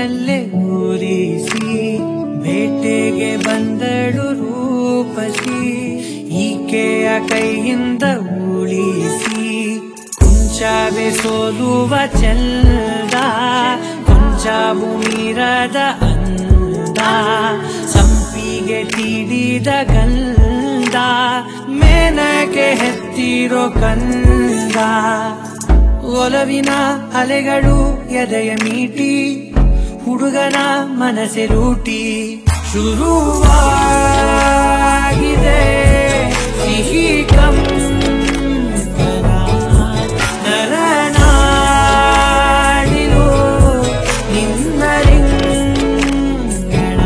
ಮನಸ್ಸಿನಲ್ಲೇ ಊರಿಸಿ ಬೇಟೆಗೆ ಬಂದಳು ರೂಪಸಿ ಈಕೆಯ ಕೈಯಿಂದ ಉಳಿಸಿ ಕೊಂಚವೇ ಸೋಲುವ ಚಂದ ಕೊಂಚವು ಮೀರದ ಅಂದ ಸಂಪಿಗೆ ತೀಡಿದ ಗಂಧ ಮೇನಕ್ಕೆ ಹೆತ್ತಿರೋ ಕಂದ ಒಲವಿನ ಅಲೆಗಳು ಎದೆಯ ಮೀಟಿ ಹುಡುಗನ ಮನಸ್ಸೆ ಲೂಟಿ ಶುರುವಾಗಿದೆ ಸಿಹಿ ಕಂಪನ ನರನಾಡಿಲು ನಿನ್ನ ರಿಂಗಣ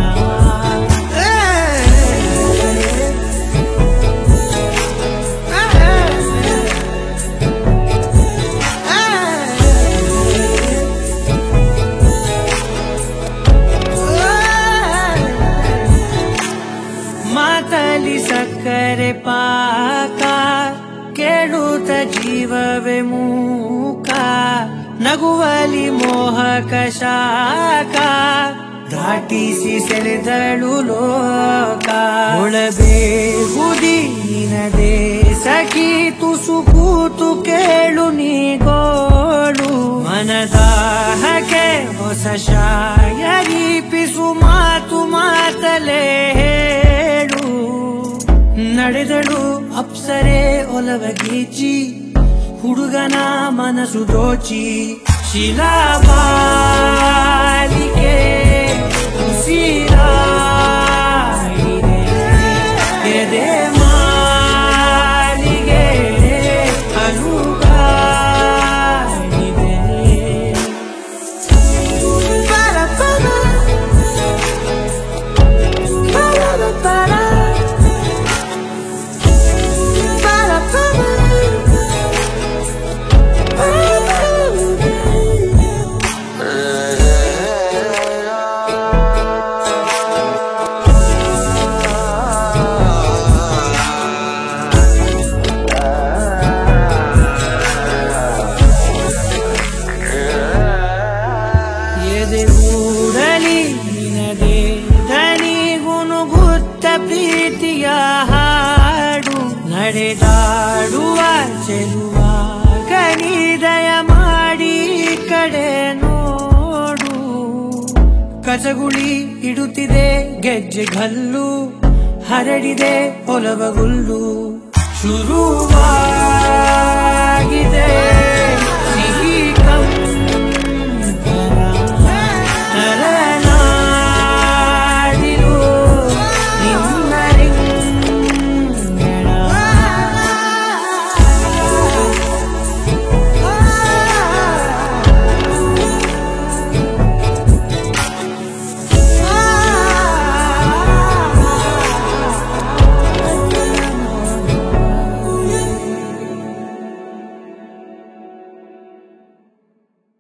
ಮಾತಲಿ ಸಕ್ಕರೆ ಪಾಕ ಕೇಳುತ್ತ ಜೀವವೇ ಮೂಕ ನಗುವಲಿ ಮೋಹಕ ಶಾಖ ದಾಟಿಸಿ ಸೆಳೆದಳು ಲೋಕ ಒಳಬೇ ಗುದಿನದೆ ಸಖಿ ತುಸು ಕೂತು ಕೇಳು ನೀಗೋಳು ಮನದಾಹಕ್ಕೆ ಹೊಸ ಶಾಯರಿ ಪಿಸು ಮಾತು ಮಾತಲೇ ಹೇಳು ನಡೆದಳು ಅಪ್ಸರೆ ಒಲವ ಗೀಚಿ ಹುಡುಗನ ಮನಸ್ಸು ದೋಚಿ ಶಿಲಾಬಾಲಿಕೆ ಉಸಿರಾಗಿದೆ ಎದೆ ಮಾಲಿಗೆ ಅನುಗಾಗಿದೆ ಎದೆ ಊರಲಿ ನಿನದೆ ದನಿ ಗುನುಗುತ್ತ ಪ್ರೀತಿಯ ಹಾಡು ನಡೆದಾಡುವ ಚೆಲುವ ಕನಿದಯ ಮಾಡಿ ಈ ಕಡೆ ನೋಡು ಕಚಗುಳಿ ಇಡುತ್ತಿದೆ ಗೆಜ್ಜೆ ಗಲ್ಲು ಹರಡಿದೆ ಒಲವಗುಲ್ಲು ಶುರುವಾಗಿದೆ